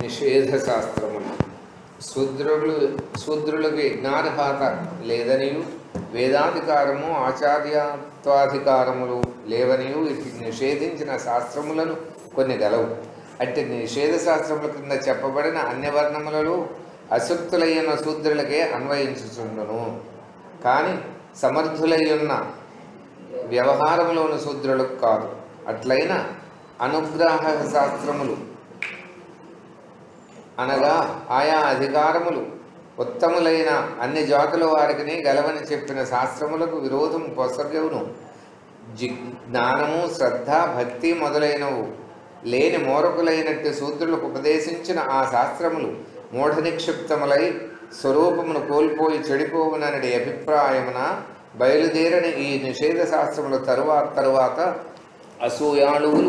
నిషేధ శాస్త్రములు శూద్రులు శూద్రులకు యజ్ఞార్హత లేదనియు వేదాధికారము ఆచార్యత్వాధికారములు లేవనియు ఇటు నిషేధించిన శాస్త్రములను కొన్ని గలవు అట్టి నిషేధ శాస్త్రముల కింద చెప్పబడిన అన్ని వర్ణములలో అశక్తులైన శూద్రులకే అన్వయించుచుండును కానీ సమర్థులయ్యున్న వ్యవహారములోని శూద్రులకు కాదు అట్లయిన అనుగ్రహ శాస్త్రములు అనగా ఆయా అధికారములు ఉత్తములైన అన్ని జాతుల వారికి గలవని చెప్పిన శాస్త్రములకు విరోధం పొసగవును జి జ్ఞానము శ్రద్ధ భక్తి మొదలైనవు లేని మోరకులైనట్టు శూద్రులకు ఉపదేశించిన ఆ శాస్త్రములు మూఢ నిక్షిప్తములై స్వరూపమును కోల్పోయి చెడిపోవునని అభిప్రాయమున బయలుదేరని ఈ నిషేధ శాస్త్రముల తరువాత తరువాత అసూయాళువులు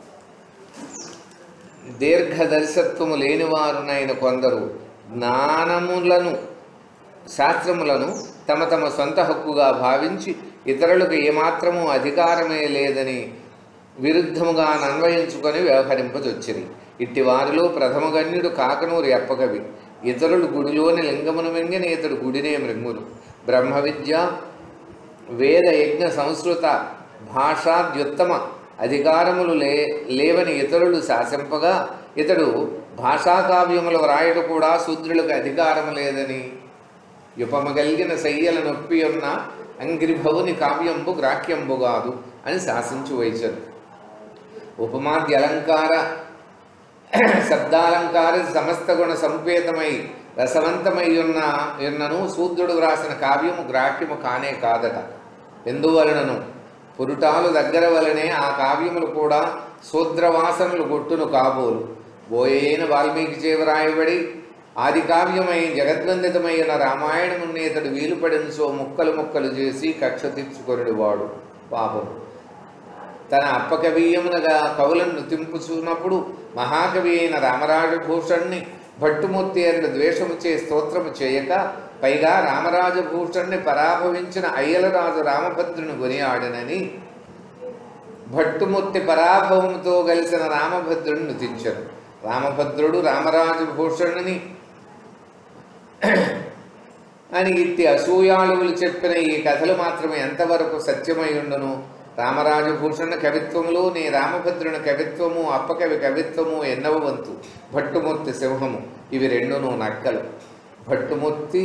దీర్ఘదర్శత్వము లేనివారునైన కొందరు జ్ఞానములను శాస్త్రములను తమ తమ సొంత హక్కుగా భావించి ఇతరులకు ఏమాత్రము అధికారమే లేదని విరుద్ధముగా అన్వయించుకొని వ్యవహరింపజొచ్చిరి ఇట్టి వారిలో ప్రథమ గణ్యుడు కాకనూరి అప్పకవి ఇతరులు గుడిలోని లింగమును మింగిన ఇతడు గుడినే మృంగును బ్రహ్మ విద్య వేద యజ్ఞ సంస్కృత భాషాద్యుత్తమ అధికారములు లే లేవని ఇతరులు శాసింపగా ఇతడు భాషాకావ్యములు వ్రాయడు కూడా శూద్రులకు అధికారము లేదని యుపమగలిగిన శయ్యల నొప్పి ఉన్న అంగ్రిభవుని కావ్యంబు గ్రాహ్యంబు కాదు అని శాసించు వైచరు ఉపమాద్య అలంకార శబ్దాలంకార సమస్త గుణ సంపేతమై రసవంతమై ఉన్న ఉన్నను శూద్రుడు వ్రాసిన కావ్యము గ్రాహ్యము కానే కాదట ఎందువలనను పురుటాలు దగ్గర వలనే ఆ కావ్యములు కూడా శూద్రవాసనలు గొట్టును కాబోలు బోయైన వాల్మీకి చేవరాయబడి ఆది కావ్యమై జగద్వందితమైన రామాయణముని ఇతడు వీలుపడిన సో ముక్కలు ముక్కలు చేసి కక్ష తెచ్చుకొనుడు వాడు పాపం తన అప్పకవీయమునగా కవులను తింపుచున్నప్పుడు మహాకవి అయిన రామరాజభూషణ్ణి భట్టుమూర్తి అన్న ద్వేషము చే స్తోత్రము చేయక పైగా రామరాజభూషణ్ణి పరాభవించిన అయ్యలరాజు రామభద్రుని కొనియాడనని భట్టుమూర్తి పరాభవంతో కలిసిన రామభద్రుని నుతించరు రామభద్రుడు రామరాజభూషణుని అని ఇట్టి అసూయాళువులు చెప్పిన ఈ కథలు మాత్రమే ఎంతవరకు సత్యమై ఉండును రామరాజభూషణ కవిత్వములు నీ రామభద్రుని కవిత్వము అప్పకవి కవిత్వము ఎన్నవ వంతు భట్టుమూర్తి సింహము ఇవి రెండును నక్కలు భట్టుమూర్తి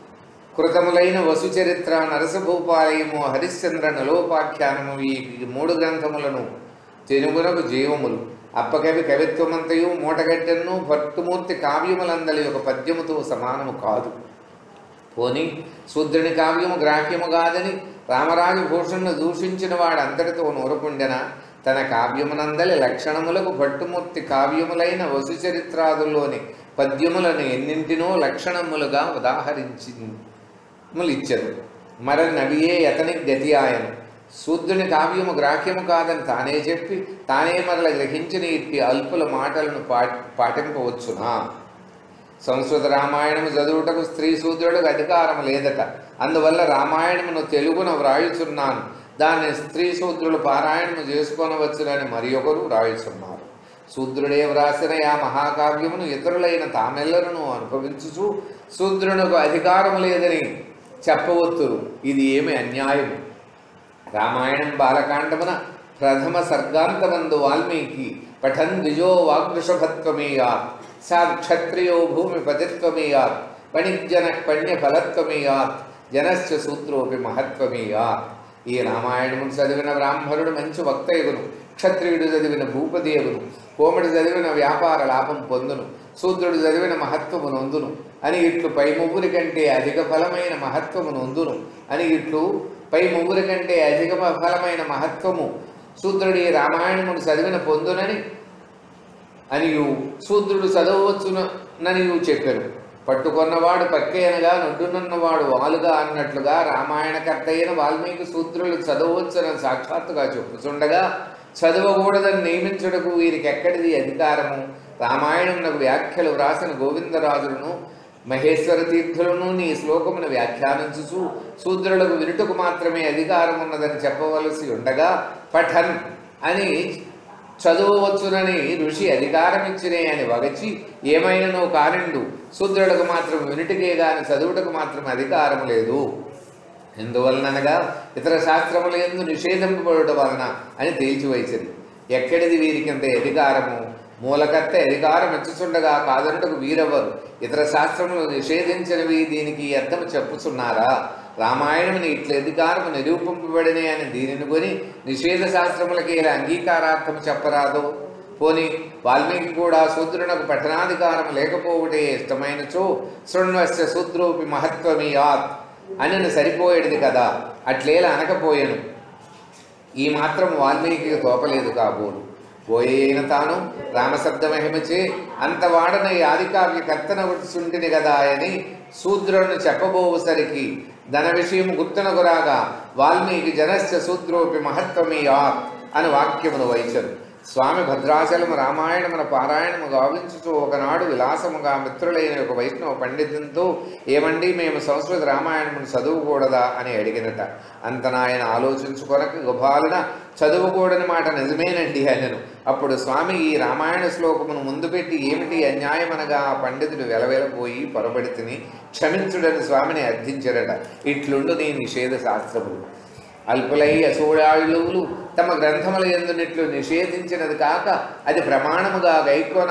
కృతములైన వసుచరిత్ర నరసభూపాలయము హరిశ్చంద్ర నలోపాఖ్యానము ఈ మూడు గ్రంథములను తెలుగునకు జీవములు అప్పకవి కవిత్వమంతయు మూటగట్టెను భట్టుమూర్తి కావ్యములందలి ఒక పద్యముతో సమానము కాదు పోని శూద్రుని కావ్యము గ్రాహ్యము కాదని రామరాజు భూషణ్ను దూషించిన వాడు అంతటితో నూరుకుండెన తన కావ్యమునందలి లక్షణములకు భట్టుమూర్తి కావ్యములైన వసుచరిత్రాదుల్లోని పద్యములను ఎన్నింటినో లక్షణములుగా ఉదాహరించి ములిచ్చరు మర నవియే అతని గతి ఆయను శూద్రుని కావ్యము గ్రాహ్యము కాదని తానే చెప్పి తానే మరల గ్రహించిన ఇట్టి అల్పుల మాటలను పా పాటింపవచ్చునా సంస్కృత రామాయణము చదువుటకు స్త్రీ శూద్రులకు అధికారం లేదట అందువల్ల రామాయణమును తెలుగున వ్రాయుచున్నాను దాన్ని స్త్రీ శూద్రులు పారాయణము చేసుకొనవచ్చునని మరి ఒకరు వ్రాయుచున్నారు శూద్రుడే వ్రాసిన ఆ మహాకావ్యమును ఇతరులైన తామెల్లరను అనుభవించుచు శూద్రునకు అధికారము లేదని చెప్పవచ్చురు ఇది ఏమి అన్యాయము రామాయణం బాలకాండమున ప్రథమ సర్గాంతమందు వాల్మీకి పఠన్ ద్విజో వాగ్వృషభత్వమేయాత్ సా క్షత్రియో భూమి పతిత్వమేయాత్ పణిజ్జన పణ్య ఫలత్వమేయాత్ జనశ్చ సూత్రోపి మహత్వమేయాత్ ఈ రామాయణము చదివిన బ్రాహ్మణుడు మంచి వక్త ఎగును క్షత్రియుడు చదివిన భూపతి ఎగును కోమడి చదివిన వ్యాపార లాభం పొందును శూద్రుడు చదివిన మహత్వము నొందును అని ఇట్లు పై ముగ్గురి కంటే అధిక ఫలమైన మహత్వము నొందును అని ఇట్లు పై ముగ్గురి కంటే అధిక ఫలమైన మహత్వము శూద్రుడి రామాయణమును చదివిన పొందునని అనియు శూద్రుడు చదవచ్చుననియు చెప్పారు పట్టుకొన్నవాడు పక్కేనగా నొడ్డునున్నవాడు వాలుగా అన్నట్లుగా రామాయణకర్త అయిన వాల్మీకి శూద్రులు చదవచ్చునని సాక్షాత్తుగా చెప్పుచుండగా చదవకూడదని నియమించుటకు వీరికి ఎక్కడిది అధికారము రామాయణమునకు వ్యాఖ్యలు వ్రాసిన గోవిందరాజులను మహేశ్వర తీర్థులను నీ శ్లోకమును వ్యాఖ్యానించుచు శూద్రులకు వినుటకు మాత్రమే అధికారం ఉన్నదని చెప్పవలసి ఉండగా పఠన్ అని చదువవచ్చునని ఋషి అధికారం ఇచ్చినే అని వగచి ఏమైనను కానిండు శూద్రులకు మాత్రం వినుటికే గాని చదువుటకు మాత్రం అధికారం లేదు ఎందువలనగా ఇతర శాస్త్రముల ఎందు నిషేధింపబడుట వలన అని తేల్చివైచింది ఎక్కడిది వీరికింత అధికారము మూలకర్త అధికారం ఇచ్చుచుండగా కాదనుటకు వీరెవరు ఇతర శాస్త్రములు నిషేధించినవి దీనికి ఈ అర్థము చెప్పుచున్నారా రామాయణముని ఇట్ల అధికారము నిరూపింపబడినే అని దీనిని కొని నిషేధ శాస్త్రములకి ఇలా అంగీకారార్థము చెప్పరాదు పోని వాల్మీకి కూడా శూద్రునకు పఠనాధికారం లేకపోవటే ఇష్టమైనచో శృణ్వస్య శూద్రోపి మహత్వమీయాత్ అని సరిపోయేది కదా అట్లేలా అనకపోయాను ఈ మాత్రం వాల్మీకి తోపలేదు కాబోలు పోయేన తాను రామశబ్దమహిమచే అంత వాడన ఈ ఆదికావ్య కర్తన సుంటిని కదా అని శూద్రులను చెప్పబోవుసరికి ధన విషయం గుర్తునకు రాగా వాల్మీకి జనస్య శూద్రోపి మహత్వమీయా అని వాక్యమును వైచరు స్వామి భద్రాచలము రామాయణమున పారాయణము గావించుతూ ఒకనాడు విలాసముగా మిత్రులైన ఒక వైష్ణవ పండితునితో ఏమండి మేము సంస్కృత రామాయణమును చదువుకూడదా అని అడిగినట అంత నాయన ఆలోచించుకొనక గుభాలున చదువుకూడని మాట నిజమేనండి అనను అప్పుడు స్వామి ఈ రామాయణ శ్లోకమును ముందు పెట్టి ఏమిటి అన్యాయమనగా ఆ పండితుడు వెలవెలపోయి పొరబడి తిని క్షమించుడని స్వామిని అర్థించడట ఇట్లుండు నీ నిషేధ శాస్త్రములు అల్పులై అసూడాళువులు తమ గ్రంథముల ఎందునిట్లు నిషేధించినది కాక అది ప్రమాణముగా గైకొన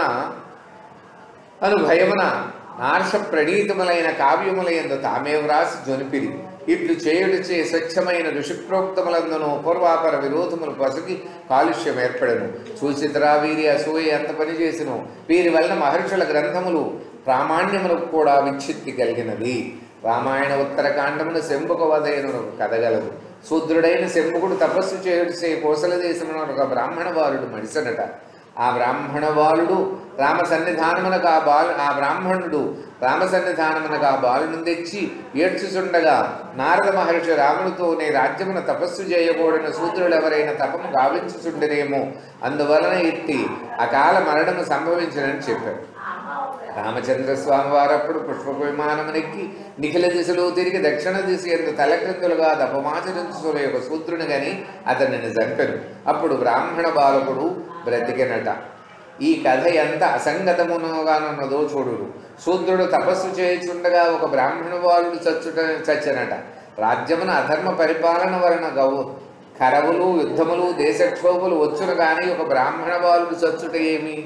అను భయమున నార్ష ప్రణీతములైన కావ్యముల ఎందు తామే వ్రాసి జొనిపిరి ఇట్లు చేయుడిచే స్వచ్ఛమైన ఋషిప్రోక్తములందును పూర్వాపర విరోధములు పసికి కాలుష్యం ఏర్పడను చూచితరా వీరి అసూయ ఎంత పనిచేసిను వీరి వలన మహర్షుల గ్రంథములు ప్రామాణ్యములకు కూడా విచ్ఛిత్తి కలిగినది రామాయణ ఉత్తరకాండమున శంభుక వదయను కథగలదు శూద్రుడైన శంభుకుడు తపస్సు చేయుడిసే కోసల దేశమున ఒక బ్రాహ్మణ బాలుడు మడిసనట ఆ బ్రాహ్మణ బాలుడు రామ సన్నిధానమునకు ఆ బాలు ఆ బ్రాహ్మణుడు రామ సన్నిధానమునకు ఆ బాలును తెచ్చి ఏడ్చుచుండగా నారద మహర్షి రామునితో నీ రాజ్యమున తపస్సు చేయకూడని శూద్రులు ఎవరైనా తపము గావించుచుండరేమో అందువలన ఎత్తి అకాల మరణము సంభవించినని చెప్పారు రామచంద్ర స్వామి వారు అప్పుడు పుష్ప విమానమునెక్కి నిఖిల దిశలో తిరిగి దక్షిణ దిశ ఎందు తలక్రిందులుగా దపమాచరించుల యొక్క శూద్రుని గని అతనిని చంపెను అప్పుడు బ్రాహ్మణ బాలకుడు బ్రతికెనట ఈ కథ ఎంత అసంగతమునుగానున్నదో చూడుడు శూద్రుడు తపస్సు చేయుచుండగా ఒక బ్రాహ్మణ బాలుడు చచ్చుట చచ్చనట రాజ్యమున అధర్మ పరిపాలన వలన గవు కరవులు యుద్ధములు దేశక్షోభులు వచ్చును కానీ ఒక బ్రాహ్మణ బాలుడు చచ్చుట ఏమి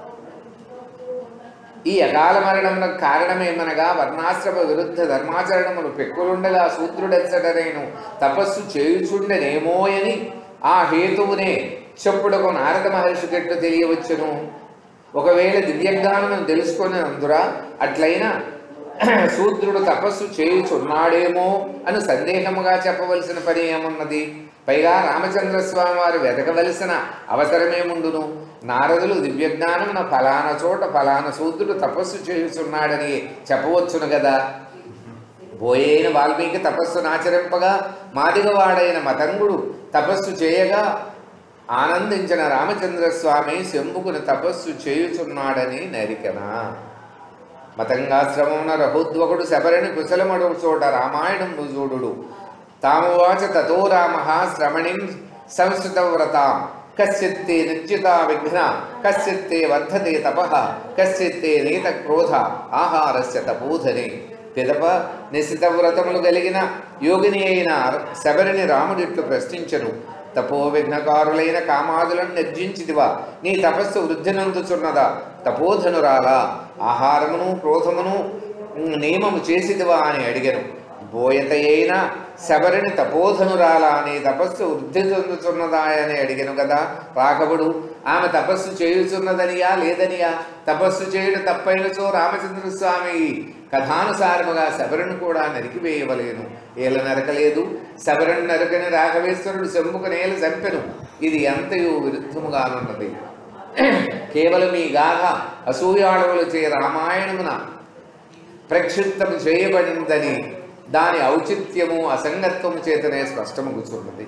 ఈ అకాల మరణమునకు కారణమేమనగా వర్ణాశ్రమ విరుద్ధ ధర్మాచరణములు పెక్కులుండగా శూద్రుడెచ్చడనేను తపస్సు చేయుచుండెనేమోయని ఆ హేతువునే చెప్పుడకు నారద మహర్షికెట్లు తెలియవచ్చును ఒకవేళ దివ్యజ్ఞానమును తెలుసుకొని అందురా అట్లయినా శూద్రుడు తపస్సు చేయుచున్నాడేమో అని సందేహముగా చెప్పవలసిన పని ఏమున్నది పైగా రామచంద్ర స్వామి వారు వెతకవలసిన అవసరమేముండును నారదులు దివ్యజ్ఞానమున ఫలానా చోట ఫలానా శూద్రుడు తపస్సు చేయుచున్నాడని చెప్పవచ్చును కదా బోయైన వాల్మీకి తపస్సును ఆచరింపగా మాదిగవాడైన మతంగుడు తపస్సు చేయగా ఆనందించిన రామచంద్ర స్వామి శంభుకుని తపస్సు చేయుచున్నాడని నరికనా మతంగాశ్రమమున రహోద్వకుడు శబరిని కుశలమడు చోట రామాయణం చూడుడు తాము వాచ తతో రామ శ్రమణిం సంస్కృత వ్రతాం కశ్చిత్తే నిర్జిత విఘ్న కశ్చిత్తే వర్ధతే తప కశ్చిత్తే నీత క్రోధ ఆహారస్య తపోధనే పిదప నిశ్చిత వ్రతములు కలిగిన యోగిని అయిన శబరిని రాముడిట్లు ప్రశ్నించను తపో విఘ్నకారులైన కామాదులను నిర్జించిదివా నీ తపస్సు వృద్ధి నందుచున్నదా తపోధనురాలా ఆహారమును క్రోధమును ఉమ్, నియమము చేసిదివా అని అడిగను బోయతయైన శబరిని తపోధనురాలా నీ తపస్సు వృద్ధి చెందుతున్నదా అని అడిగను కదా రాఘవుడు ఆమె తపస్సు చేయుచున్నదనియా లేదనియా తపస్సు చేయుడు తప్పైనచో రామచంద్ర స్వామి కథానుసారముగా శబరిని కూడా నరికివేయవలేను ఏల నరకలేదు శబరిని నరకని రాఘవేశ్వరుడు శంభుకు నేల చంపెను ఇది ఎంతయో విరుద్ధముగానున్నది కేవలం ఈ గాథ అసూయాళవులచే రామాయణమున ప్రక్షిప్తం చేయబడిందని దాని ఔచిత్యము అసంగత్వము చేతనే స్పష్టమగుచున్నది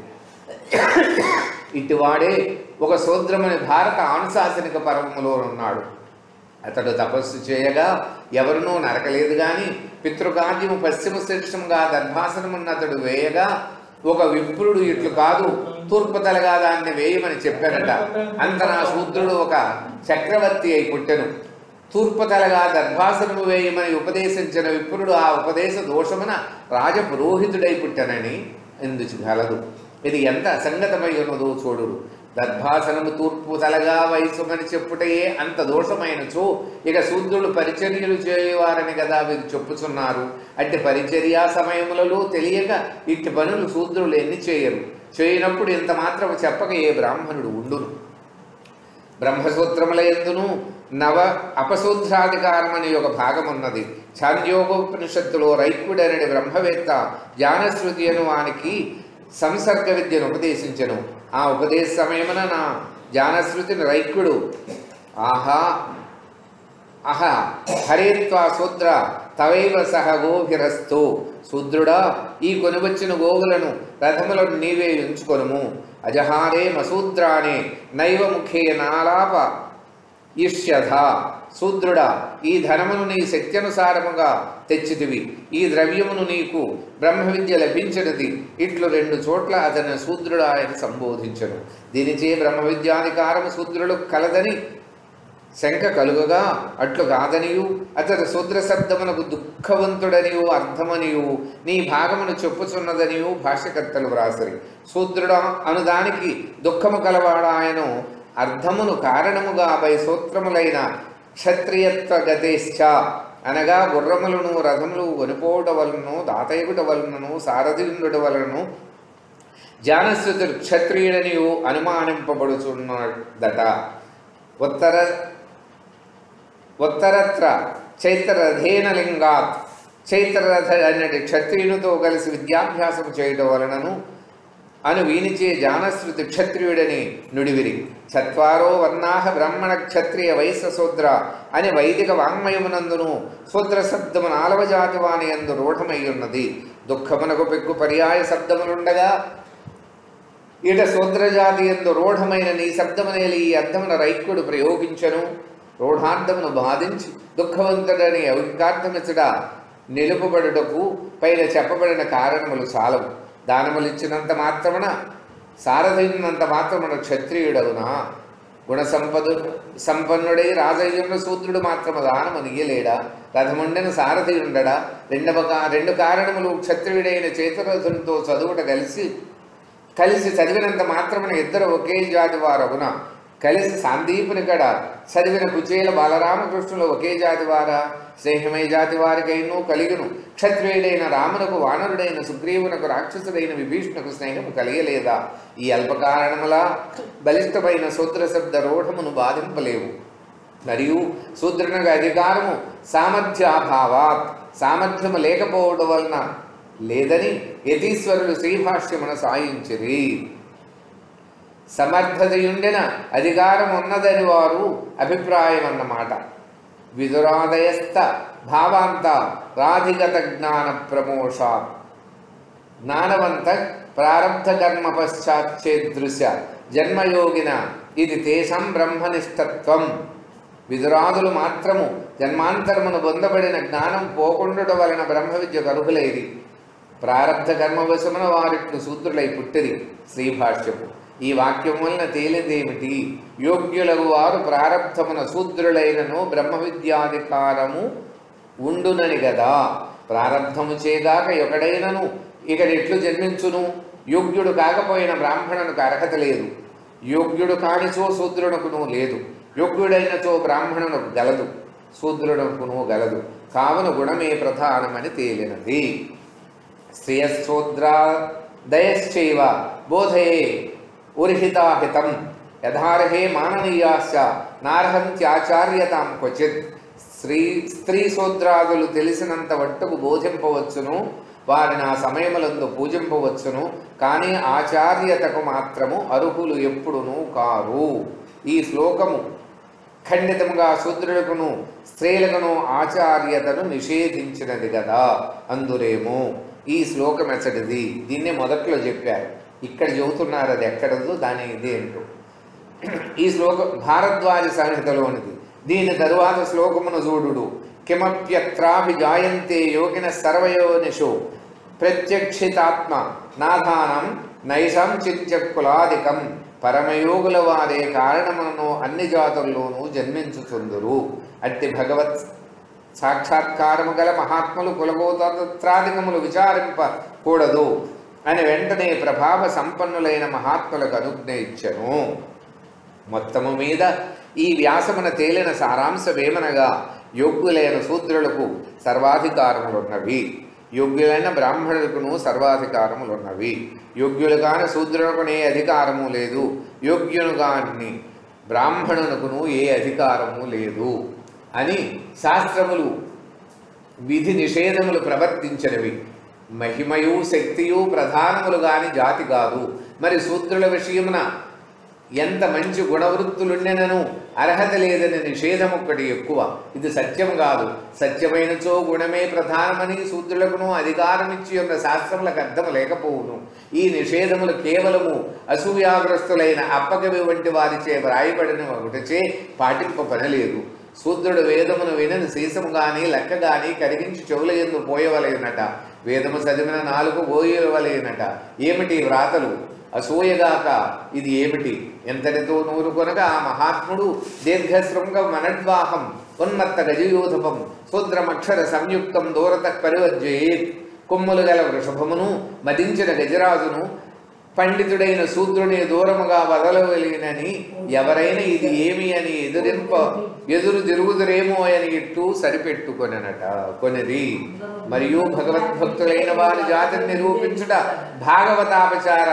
ఇటువాడే ఒక శూద్రమని భారత ఆనుశాసనిక పర్వములో ఉన్నాడు అతడు తపస్సు చేయగా ఎవరునూ నరకలేదు గాని పితృకార్యము పశ్చిమ శీర్షముగా దర్భాసనమున్న అతడు వేయగా ఒక విప్రుడు ఇట్లు కాదు తూర్పు తలగా దాన్ని వేయమని చెప్పానట అంత నా శూద్రుడు ఒక చక్రవర్తి అయి పుట్టెను తూర్పు తలగా దర్భాసనము వేయమని ఉపదేశించిన విప్రుడు ఆ ఉపదేశ దోషమున రాజపురోహితుడై పుట్టెనని ఎందుకు గలదు ఇది ఎంత అసంగతమై ఉన్నదో చూడుడు దర్భాసనము తూర్పు తలగా వయసుమని చెప్పుటయే అంత దోషమైనచో ఇక శూద్రులు పరిచర్యలు చేయవారని కదా వీరు చెప్పుచున్నారు అట్టి పరిచర్యా సమయములలో తెలియక ఇట్టి పనులు శూద్రులు ఎన్ని చేయరు చేయనప్పుడు ఇంత మాత్రం చెప్పక ఏ బ్రాహ్మణుడు ఉండును బ్రహ్మసూత్రముల ఎందును నవ అపసూత్రాధికారం అనే ఒక భాగం ఉన్నది ఛాంద్యోగోపనిషత్తులో రైక్కుడనడి బ్రహ్మవేత్త జ్ఞానశ్రుతి అను వానికి సంసర్గ విద్యను ఉపదేశించెను ఆ ఉపదేశ సమయమున నా జ్ఞానశ్రుతిని రైక్కుడు ఆహా అహ హరేత్వా శూద్ర తవైవ సహ గోభిరస్తు శూద్రుడా ఈ కొనివచ్చిన గోవులను రథములను నీవే ఉంచుకొనుము అజహారే మసూద్రానే నైవ ముఖే నాలాప ఇష్యథ శూద్రుడా ఈ ధనమును నీ శక్త్యనుసారముగా తెచ్చితివి ఈ ద్రవ్యమును నీకు బ్రహ్మ విద్య లభించినది ఇట్లు రెండు చోట్ల అతని శూద్రుడా ఆయన సంబోధించను దీనిచే బ్రహ్మ విద్యాధికారము శూద్రుడు కలదని శంక కలుగగా అట్లు కాదనియు అతడు శూద్ర శబ్దమునకు దుఃఖవంతుడనియు అర్థమనియు నీ భాగమును చెప్పుచున్నదనియు భాష్యకర్తలు వ్రాసరి శూద్రుడ అనుదానికి దుఃఖము కలవాడాయను అర్థమును కారణముగా పై సూత్రములైన క్షత్రియత్వ గతేశ్చ అనగా గుర్రములను రథములు వనుపోవట వలనను దాతయుగుట వలనను సారథిండుట వలనను జానశ్రుతుడు క్షత్రియుడనియు అనుమానింపబడుచున్నదట ఉత్తర ఉత్తరత్ర చైత్రరథేనలింగాత్ చైత్రరథ అన్నటి క్షత్రియునితో కలిసి విద్యాభ్యాసం చేయటం వలనను అను వీనిచే జానశ్రుతి క్షత్రియుడని నుడివిరి చత్వారో వర్ణాహ బ్రాహ్మణ క్షత్రియ వైశ్య శూద్ర అని వైదిక వాంగ్మయమునందును శూద్ర శబ్దము నాలవ జాతి వాని ఎందు రూఢమై ఉన్నది దుఃఖమునకు పెక్కు పర్యాయ శబ్దములుండగా ఇట శూద్రజాతి ఎందు రూఢమైన నీ శబ్దమునేలి ఈ అర్థమున రైక్కుడు ప్రయోగించను రూఢార్థమును బాధించి దుఃఖవంతుడని అవికార్థమిచ్చట నిలుపుబడుటకు పైన చెప్పబడిన కారణములు చాలవు దానములిచ్చినంత మాత్రమున సారథినంత మాత్రమున క్షత్రియుడవునా గుణ సంపదు సంపన్నుడై రాజయ్యున్న శూద్రుడు మాత్రము దానము నీయలేడా రథముండెన సారథి ఉండడా రెండవ కా రెండు కారణములు క్షత్రియుడైన చేతురథునితో చదువుట కలిసి కలిసి చదివినంత మాత్రమున ఇద్దరు ఒకే జాతి వారగున కలిసి సాందీపుని కడ చదివిన కుచేల బాలరామకృష్ణులు ఒకే జాతి వారా స్నేహమై జాతి వారికైనూ కలిగును క్షత్రియుడైన రామునకు వానరుడైన సుగ్రీవునకు రాక్షసుడైన విభీషణకు స్నేహము కలిగలేదా ఈ అల్పకారణములా బలిష్టమైన శూద్ర శబ్ద రూఢమును బాధింపలేవు మరియు శూద్రునకు అధికారము సామర్థ్యాభావాత్ సామర్థ్యము లేకపోవడం వలన లేదని యతీశ్వరులు శ్రీభాష్యమున సాయించిరి సమర్థతయుండిన అధికారం ఉన్నదని వారు అభిప్రాయం అన్నమాట విదురాదయస్థ భావాంత రాధిగత జ్ఞాన ప్రమోష జ్ఞానవంత ప్రారంధ కర్మ పశ్చాచ్చేదృశ్య జన్మయోగిన ఇది తేషం బ్రహ్మనిష్టత్వం విదురాదులు మాత్రము జన్మాంతరమును పొందబడిన జ్ఞానం పోకుండుట వలన బ్రహ్మ విద్యకు అర్హులైది ప్రారంధ కర్మవశమున వారిట్లు శూద్రులై పుట్టిది శ్రీభాష్యము ఈ వాక్యం వలన తేలిదేమిటి యోగ్యులకు వారు ప్రారంధమున శూద్రులైనను బ్రహ్మ విద్యాధికారము ఉండునని గదా ప్రారంధము చేగాక ఒకడైనను ఇక ఎట్లు జన్మించును యోగ్యుడు కాకపోయిన బ్రాహ్మణునికి అర్హత లేదు యోగ్యుడు కానిచో శూద్రునకును లేదు యోగ్యుడైనచో బ్రాహ్మణునకు గలదు శూద్రునకును గలదు కావున గుణమే ప్రధానమని తేలినది శ్రియశూద్రాదయశ్చైవ బోధయే ఉర్హితాహితం యథార్హే మాననీయాశ్చ నార్హంత్యాచార్యతాం క్వచిత్ స్త్రీ స్త్రీ శూద్రాదులు తెలిసినంత వట్టుకు బోధింపవచ్చును వారిని ఆ సమయములందు పూజింపవచ్చును కానీ ఆచార్యతకు మాత్రము అర్హులు ఎప్పుడునూ కారు ఈ శ్లోకము ఖండితముగా శూద్రులకును స్త్రీలకును ఆచార్యతను నిషేధించినది కదా అందురేమో ఈ శ్లోకం ఎచ్చటిది దీన్నే మొదట్లో చెప్పారు ఇక్కడ చెబుతున్నారు అది ఎక్కడదో దాని ఇది ఏంటో ఈ శ్లోకం భారద్వాజ సంహితలోనిది దీని తరువాత శ్లోకమును చూడుడు కిమప్యత్రాభిజాయంతే యోగిన సర్వయోనిషు ప్రత్యక్షితాత్మ నాథానం నైషం చించ కులాదికం పరమయోగుల వారే కారణములను అన్ని జాతుల్లోనూ జన్మించుచుందురు అట్టి భగవత్ సాక్షాత్కారము గల మహాత్ములు కులగోత్రాధికములు విచారింపకూడదు అని వెంటనే ప్రభావ సంపన్నులైన మహాత్ములకు అనుజ్ఞ ఇచ్చను మొత్తము మీద ఈ వ్యాసమున తేలిన సారాంశమేమనగా యోగ్యులైన శూద్రులకు సర్వాధికారములున్నవి యోగ్యులైన బ్రాహ్మణులకును సర్వాధికారములున్నవి యోగ్యులు కాని శూద్రులకు ఏ అధికారము లేదు యోగ్యులు కాని బ్రాహ్మణునకును ఏ అధికారము లేదు అని శాస్త్రములు విధి నిషేధములు ప్రవర్తించినవి మహిమయు శక్తియు ప్రధానములు గాని జాతి కాదు మరి శూద్రుల విషయమున ఎంత మంచి గుణవృత్తులుండెనను అర్హత లేదని నిషేధం ఒక్కటి ఎక్కువ ఇది సత్యం కాదు సత్యమైనచో గుణమే ప్రధానమని శూద్రులకును అధికారమిచ్చి ఉన్న శాస్త్రములకు అర్థము లేకపోవును ఈ నిషేధములు కేవలము అసూయాగ్రస్తులైన అప్పకవి వంటి వారిచే వ్రాయబడిన ఒకటిచే పాటింప పనలేదు శూద్రుడు వేదమును వినని సీసము గాని లెక్క గాని కరిగించి చెవుల ఎందు పోయవలేనట వేదము చదివిన నాలుగు పోయవలేనట ఏమిటి వ్రాతలు అసూయగాక ఇది ఏమిటి ఎంతటితో నూరు కొనగా ఆ మహాత్ముడు దీర్ఘశృంగ మనడ్వాహం ఉన్మత్త గజయూధపం శూద్రమక్షర సంయుక్తం దూరత పరివర్జయేత్ కొమ్ములు గల వృషభమును మదించిన గజరాజును పండితుడైన శూద్రుని దూరముగా వదలవలేనని ఎవరైనా ఇది ఏమి అని ఎదురింప ఎదురు తిరుగుదురేమో అని ఇట్టు సరిపెట్టుకొననట కొనిది మరియు భగవద్భక్తులైన వారి జాతిని నిరూపించుట భాగవతాపచార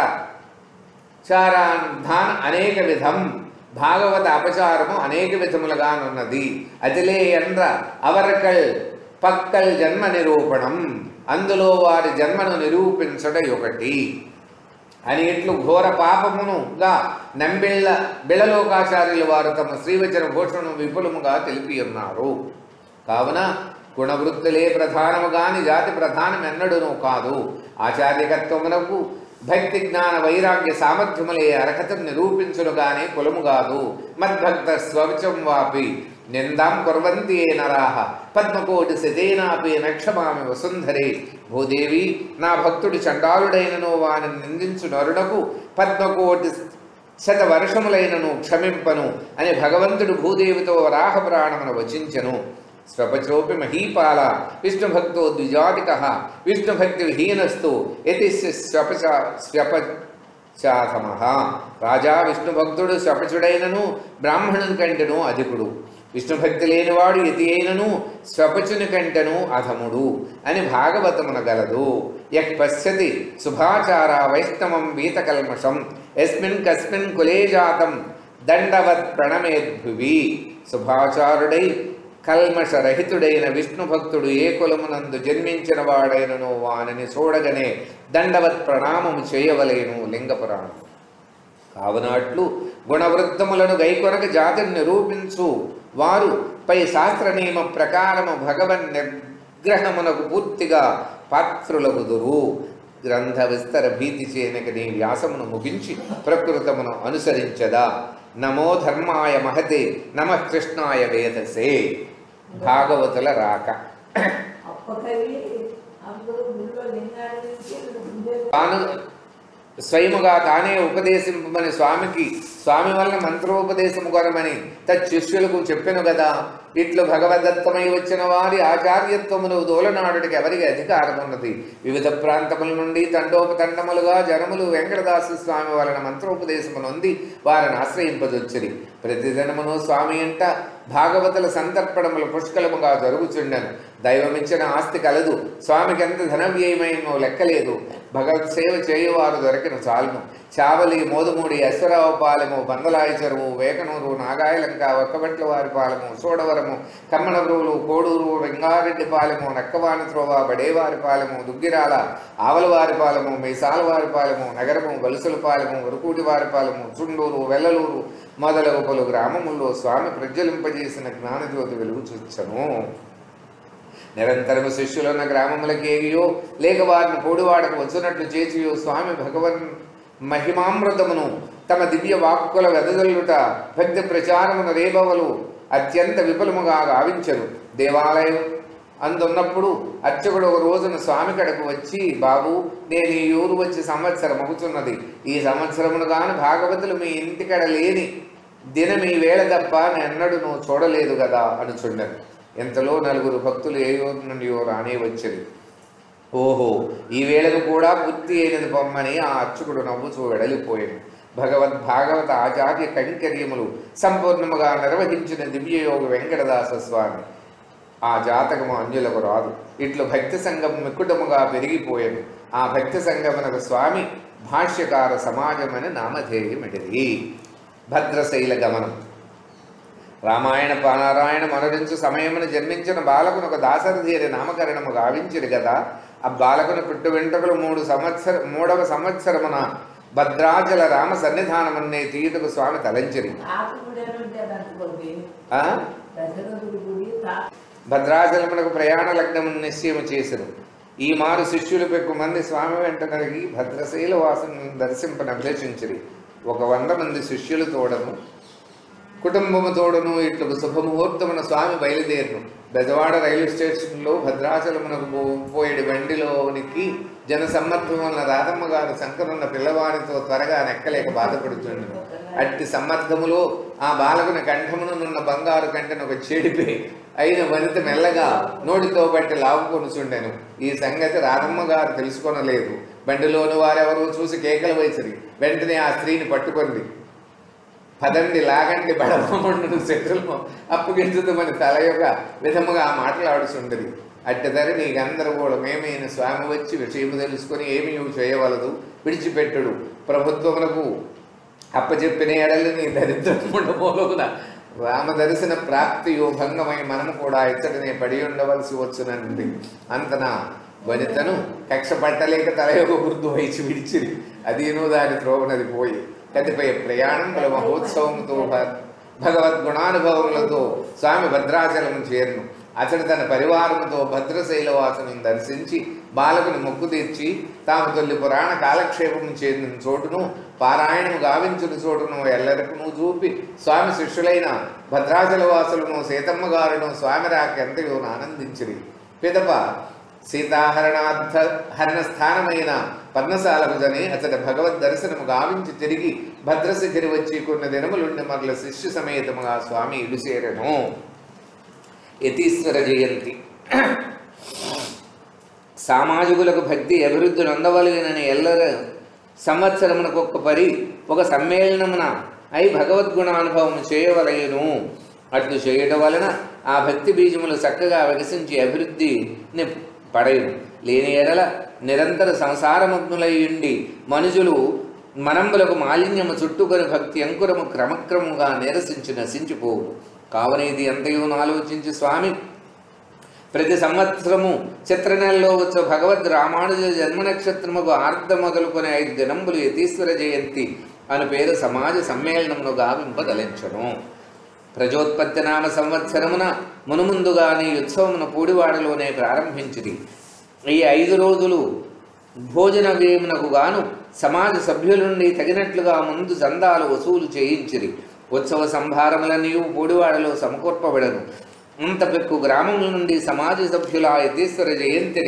చారాధాన్ అనేక విధం భాగవత అపచారము అనేక విధములుగానున్నది అదిలే ఎంద్ర అవర్కల్ పక్కల్ జన్మ నిరూపణం అందులో వారి జన్మను నిరూపించట ఒకటి అని ఇట్లు ఘోర పాపమునుగా నంబిళ్ళ బిళలోకాచార్యుల వారు తమ శ్రీవచన ఘోషణను విపులముగా తెలిపి ఉన్నారు కావున గుణవృత్తులే ప్రధానము గాని జాతి ప్రధానం ఎన్నడును కాదు ఆచార్యకత్వమునకు భక్తి జ్ఞాన వైరాగ్య సామర్థ్యములే అర్హతను నిరూపించును గాని కులము కాదు మద్భక్త స్వచం వాపి నిందాం కుర్వంతి ఏ నరాహ పద్మకోటి శతేనాపి నక్షమామి వసుంధరే భూదేవి నా భక్తుడు చండాలుడైనను వాని నిందించు నరునకు పద్మకోటి శత వర్షములైనను క్షమింపను అని భగవంతుడు భూదేవితో వరాహ ప్రాణమును వచించెను స్వపచోపి మహీపాల విష్ణుభక్తో ద్విజాతిక విష్ణుభక్తి విహీనస్తు యతి స్వపచ స్వపచాథమ రాజా విష్ణుభక్తుడు స్వపచుడైనను బ్రాహ్మణుని కంటెను అధికుడు విష్ణుభక్తి లేనివాడు యతి అయినను స్వపచుని కంటెను అధముడు అని భాగవతమున గలదు యః పశ్యతి శుభాచార వైష్ణవం వీతకల్మషం ఎస్మిన్ కస్మిన్ కులే జాతం దండవత్ ప్రణమేద్భువి శుభాచారుడై కల్మషరహితుడైన విష్ణు భక్తుడు ఏ కులమునందు జన్మించిన వాడైనను వానిని చూడగనే దండవత్ ప్రణామము చేయవలేను లింగపురాణం కావునట్లు గుణవృత్తములను గైకొనక జాతిని నిరూపించు వారు పై శాస్త్ర నియమ ప్రకారము భగవన్ నిర్గ్రహమునకు పూర్తిగా పాత్రులగుదురు గ్రంథ విస్తర భీతి చేయనక నీ వ్యాసమును ముగించి ప్రకృతమును అనుసరించదా నమో ధర్మాయ మహతే నమ కృష్ణాయ వేదసే భాగవతుల రాక అప్పకవి అందరూ గుడిలో లింగాన్ని నుంచి ముందే తాను స్వయముగా తానే ఉపదేశింపమని స్వామికి స్వామి వలన మంత్రోపదేశము కొరమని తచ్శిష్యులకు చెప్పెను కదా ఇట్లు భగవదత్తమై వచ్చిన వారి ఆచార్యత్వమును దోలనాడుడికి ఎవరికి అధికారం ఉన్నది వివిధ ప్రాంతముల నుండి తండోపతండములుగా జనములు వెంకటదాసు స్వామి వలన మంత్రోపదేశము నొంది వారిని ఆశ్రయింపదొచ్చిరి ప్రతిదినమును స్వామి అంట భాగవతుల సంతర్పణములు పుష్కలముగా జరుగుచుండెను దైవమిచ్చిన ఆస్తి కలదు స్వామికి ఎంత ధన వ్యయమైనో లెక్కలేదు భగవత్ సేవ చేయువారు దొరికిన చాలును చావలి మోదుమూడి అశ్వరావు పాలెము బందలాయి చెరువు వేకనూరు నాగాయలంక ఒక్కబెట్ల వారి పాలెము సోడవరము కమ్మనబ్రువులు కోడూరు వెంగారెడ్డి పాలెము నక్కవాని త్రోవ బడేవారి పాలెము దుగ్గిరాల ఆవలవారి పాలెము మీసాలవారి పాలెము నగరము వలుసుల పాలెము ఉరుకూటి వారి పాలెము చుండూరు వెల్లలూరు మొదలగు పలు గ్రామముల్లో స్వామి ప్రజ్వలింపజేసిన జ్ఞానజ్యోతి వెలుగు చూచను నిరంతరము శిష్యులున్న గ్రామములకి ఏగియో లేక వారిని కోడివాడకు వచ్చినట్లు చేసియో స్వామి భగవన్ మహిమామృతమును తమ దివ్య వాక్కుల వెదజల్లుట భక్తి ప్రచారమున రేబవలు అత్యంత విపులముగా గావించరు దేవాలయం అందున్నప్పుడు అర్చకుడు ఒక రోజున స్వామి కడకు వచ్చి బాబు నేను ఈ ఊరు వచ్చి సంవత్సరం అవుతున్నది ఈ సంవత్సరమును గాను భాగవతులు మీ ఇంటికడ లేని దినం ఈ వేళ తప్ప ఎన్నడూ నువ్వు చూడలేదు కదా అనుచుండను ఎంతలో నలుగురు భక్తులు ఏ ఊరు నుండి రానే వచ్చేది ఓహో ఈ వేళకు కూడా పూర్తి అయినది పొమ్మని ఆ అర్చకుడు నవ్వుచూ వెడలిపోయాడు భగవద్ భాగవత ఆచార్య కైంకర్యములు సంపూర్ణముగా నిర్వహించిన దివ్యయోగ వెంకటదాస స్వామి ఆ జాతకము అన్యులకు రాదు ఇట్లు భక్తి సంఘం మిక్కుటముగా పెరిగిపోయాను ఆ భక్తి సంఘమునకు స్వామి భాష్యకార సమాజమని నామధేయమిడిది భద్రశైల గమనం రామాయణ పారాయణ మనరించు సమయమున జన్మించిన బాలకును ఒక దాసరథి అని నామకరణము గావించిరు కదా ఆ బాలకును పుట్టు వెంట్రుకలు మూడు సంవత్సర మూడవ సంవత్సరమున భద్రాచల రామ సన్నిధానమున్నే తీయుటకు స్వామి తలంచిరి తాత కూడా ఉంటాడు అనుకోండి ఆ? దశరథుడి గుడి తాత భద్రాచలమునకు ప్రయాణ లగ్నము నిశ్చయము చేసిరు ఈ మారు శిష్యులు పెక్కు మంది స్వామి వెంట నరిగి భద్రశైల వాసును దర్శింపని అభిలషించిరి ఒక వంద మంది శిష్యులు తోడను కుటుంబము తోడును ఇట్లు శుభముహూర్తమున స్వామి బయలుదేరును బెజవాడ రైలు స్టేషన్లో భద్రాచలమునకు పో- పోయేడు బండిలోనికి జన సమ్మర్దం వలన రాధమ్మ గారు శంకరున్న పిల్లవాడితో త్వరగా నెక్కలేక బాధపడుతుండను అట్టి సమ్మర్దములో ఆ బాలకుని కంఠమునున్న బంగారు కంటను ఒక చెడిపి అయిన వనిత మెల్లగా నోటితో బట్టి లావుకొనుచుండెను ఈ సంగతి రాధమ్మ గారు తెలుసుకొనలేదు బండిలోని వారెవరూ చూసి కేకలు వేసిరి వెంటనే ఆ స్త్రీని పట్టుకొంది పదండి లాగండి బడమండు శత్రులు అప్పగించుతామని తల యొక్క విధముగా మాట్లాడుచుండది అట్టదరి నీకందరూ కూడా మేమైన స్వామి వచ్చి విషయము తెలుసుకొని ఏమి నువ్వు చేయవలదు విడిచిపెట్టుడు ప్రభుత్వమునకు అప్పచెప్పిన ఎడలు నీ దరిద్రముండమూలకున రామ దర్శన ప్రాప్తియో భంగమై మనము కూడా ఇచ్చటనే పడి ఉండవలసి వచ్చునండి అంతన వనితను కక్ష పట్టలేక తలయొక గుర్తు వహించి విడిచిరి అదేనో దాని త్రోవనది పోయి కతిపయ ప్రయాణముల మహోత్సవముతో భ- భగవద్గుణానుభవములతో స్వామి భద్రాచలం చేరును అతడు తన పరివారముతో భద్రశైలవాసుని దర్శించి బాలకుని మొక్కు తీర్చి తాము తొలి పురాణ కాలక్షేపము చేరిన చోటును పారాయణము గావించిన చోటును ఎల్లరకును చూపి స్వామి శిష్యులైన భద్రాచలవాసులను సీతమ్మ గారును స్వామి రాకెంతయో ఆనందించిరి పిదప సీతాహరణార్థ హరణ స్థానమైన పర్ణశాలకు జని అతడి భగవద్ దర్శనము గావించి తిరిగి భద్రశిఖరి వచ్చి కొన్ని దినములుండి మరల శిష్యు సమేతముగా స్వామి ఇలుసేరెను యతీశ్వర జయంతి సామాజికులకు భక్తి అభివృద్ధి నొందవలగినని ఎల్లర సంవత్సరమునకొక్క పరి ఒక సమ్మేళనమున అయి భగవద్గుణానుభవం చేయవలయను అట్లు చేయడం వలన ఆ భక్తి బీజములు చక్కగా వికసించి అభివృద్ధిని పడయును లేని ఎడల నిరంతర సంసారమగ్నులయ్యుండి మనుషులు మనంబులకు మాలిన్యము చుట్టుకొని భక్తి అంకురము క్రమక్రముగా నిరసించి నశించిపోవు కావున ఇది ఎంతయో ఆలోచించి స్వామి ప్రతి సంవత్సరము చిత్ర నెలలో వచ్చే భగవద్ రామానుజ జన్మ నక్షత్రముకు ఆర్ధ మొదలుకొని ఐదు దినంబులు యతీశ్వర జయంతి అను పేరు సమాజ సమ్మేళనమును గావింపదలించను ప్రజోత్పత్తి నామ సంవత్సరమున మునుముందుగానే ఈ ఉత్సవమును పూడివాడలోనే ప్రారంభించింది ఈ ఐదు రోజులు భోజన వ్యయమునకు గాను సమాజ సభ్యుల నుండి తగినట్లుగా ముందు చందాలు వసూలు చేయించిరి ఉత్సవ సంభారములన్నీ పూడివాడలో సమకూర్పబడను అంత పెక్కు గ్రామముల నుండి సమాజ సభ్యుల యతీశ్వర జయంతిని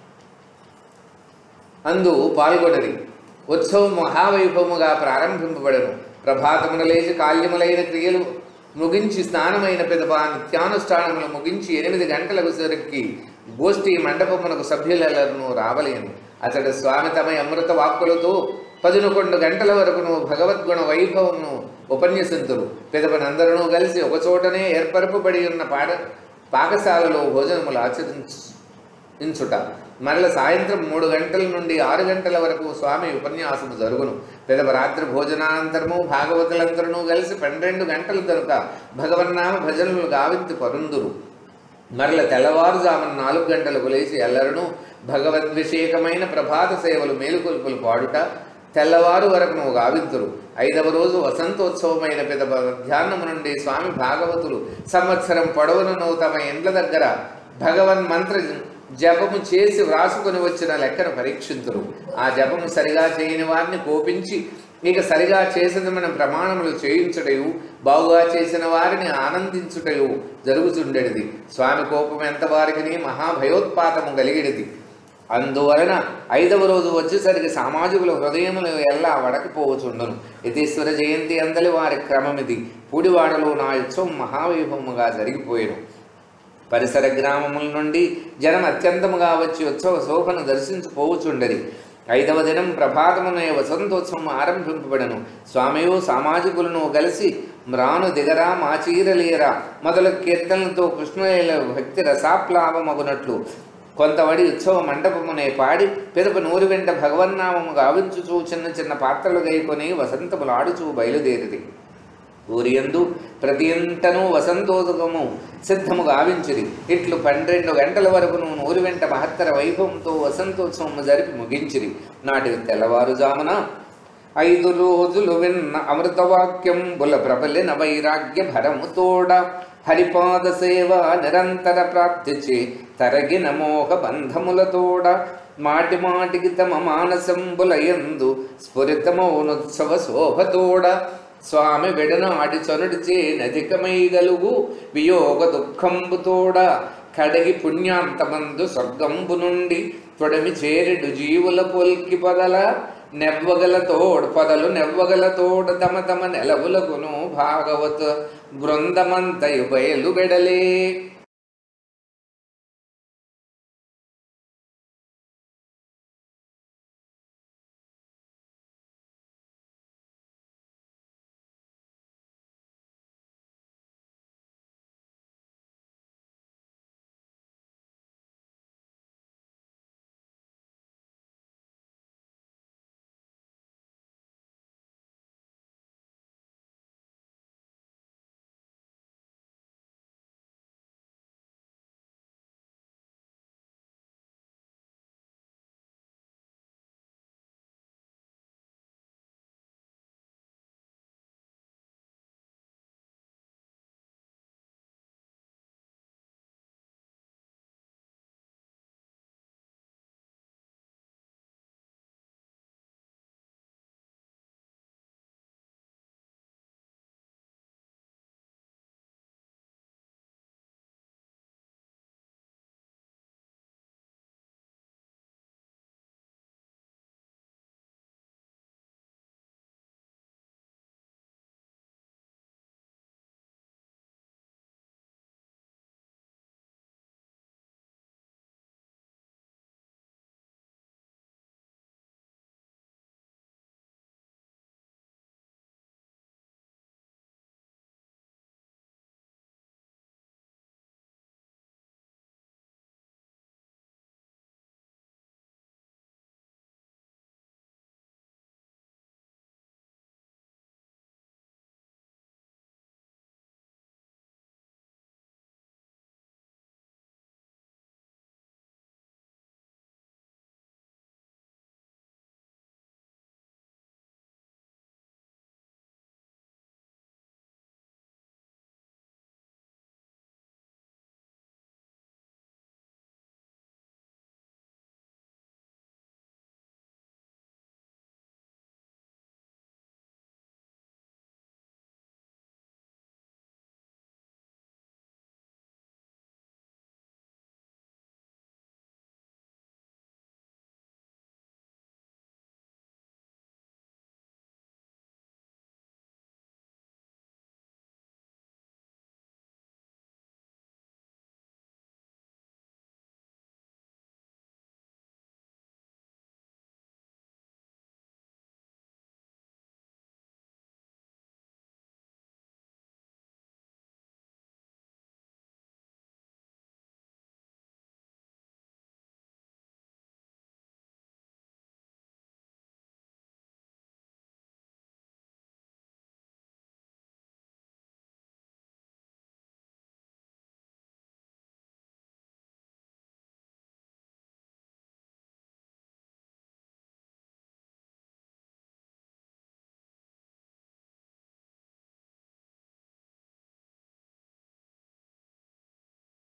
అందు పాల్గొనరి ఉత్సవం మహావైభవముగా ప్రారంభింపబడను ప్రభాతమున లేచి కాల్యములైన క్రియలు ముగించి స్నానమైన పిదప నిత్యానుష్ఠానములు ముగించి ఎనిమిది గంటలకు సరికి గోష్ఠి మండపమునకు సభ్యులను రావలేను అతడు స్వామి తమ అమృత వాక్కులతో పదునకొండు గంటల వరకును భగవద్గుణ వైభవమును ఉపన్యసింతురు పిదపనందరూ కలిసి ఒకచోటనే ఏర్పరపబడి ఉన్న పాడ పాకశాలలో భోజనములు ఆచరించు ఇంచుట మరల సాయంత్రం మూడు గంటల నుండి ఆరు గంటల వరకు స్వామి ఉపన్యాసము జరుగును పెదవ రాత్రి భోజనానంతరము భాగవతులందరూ కలిసి పన్నెండు గంటలు కనుక భగవన్నామ భజనలు గావింతి పరుందురు మరల తెల్లవారుజామున నాలుగు గంటలకు లేచి ఎల్లరను భగవద్విషేకమైన ప్రభాత సేవలు మేలుకొల్పులు పాడుట తెల్లవారు వరకు నువ్వు గావింతురు ఐదవ రోజు వసంతోత్సవమైన పెద్ద మధ్యాహ్నము నుండి స్వామి భాగవతులు సంవత్సరం పొడవునను తమ ఇండ్ల దగ్గర భగవన్ మంత్ర జపము చేసి వ్రాసుకొని వచ్చిన లెక్కను పరీక్షింతురు ఆ జపము సరిగా చేయని వారిని కోపించి ఇక సరిగా చేసిన మనం ప్రమాణములు చేయించడయు బాగుగా చేసిన వారిని ఆనందించుటయు జరుగుచుండెడిది స్వామి కోపం ఎంత వారికి మహాభయోత్పాతము కలిగిడిది అందువలన ఐదవ రోజు వచ్చేసరికి సామాజికుల హృదయములు ఎల్లా వడకిపోవచుండును యతీశ్వర జయంతి అందలి వారి క్రమమిది పూడివాడలో నా ఉత్సవం మహావైభవముగా జరిగిపోయేను పరిసర గ్రామముల నుండి జనం అత్యంతముగా వచ్చి ఉత్సవ శోభను దర్శించుపోవచుండరి ఐదవ దినం ప్రభాతమునే వసంతోత్సవం ఆరంభింపబడను స్వామియు సామాజికులను కలిసి మ్రాను దిగరా మాచీరలేరా మొదలు కీర్తనలతో కృష్ణుల భక్తి రసాప్లావమగునట్లు కొంతవడి ఉత్సవ మండపమునే పాడి పిదప నూరు వెంట భగవన్నామము గావించుచూ చిన్న చిన్న పాత్రలు గైకొని వసంతములాడుచూ బయలుదేరిది ఊరియందు ప్రతి ఇంటను వసంతోదకము సిద్ధము గావించిరి ఇట్లు పన్నెండు గంటల వరకును నూరు వెంట మహత్తర వైభవంతో వసంతోత్సవము జరిపి ముగించిరి నాటి తెల్లవారుజామున ఐదు రోజులు విన్న అమృతవాక్యం బుల ప్రబలిన వైరాగ్య భరముతోడ హరిపాద సేవ నిరంతర ప్రాప్తిచి తరగిన మోహ బంధములతోడ మాటి మాటికి తమ మానసంబులయందు స్ఫురితమౌనుత్సవ శోభతోడ స్వామి విడనాడి చనుడిచే నధికమై గలుగు వియోగ దుఃఖంబుతోడ కడగి పుణ్యాంతమందు స్వర్గంబు నుండి తొడమి చేరెడు జీవుల పొల్కి పదల నెవ్వగల తోడు పదలు నెవ్వగల తోడు తమ తమ నెలవులకును భాగవత బృందమంతయు బయలు బెడలే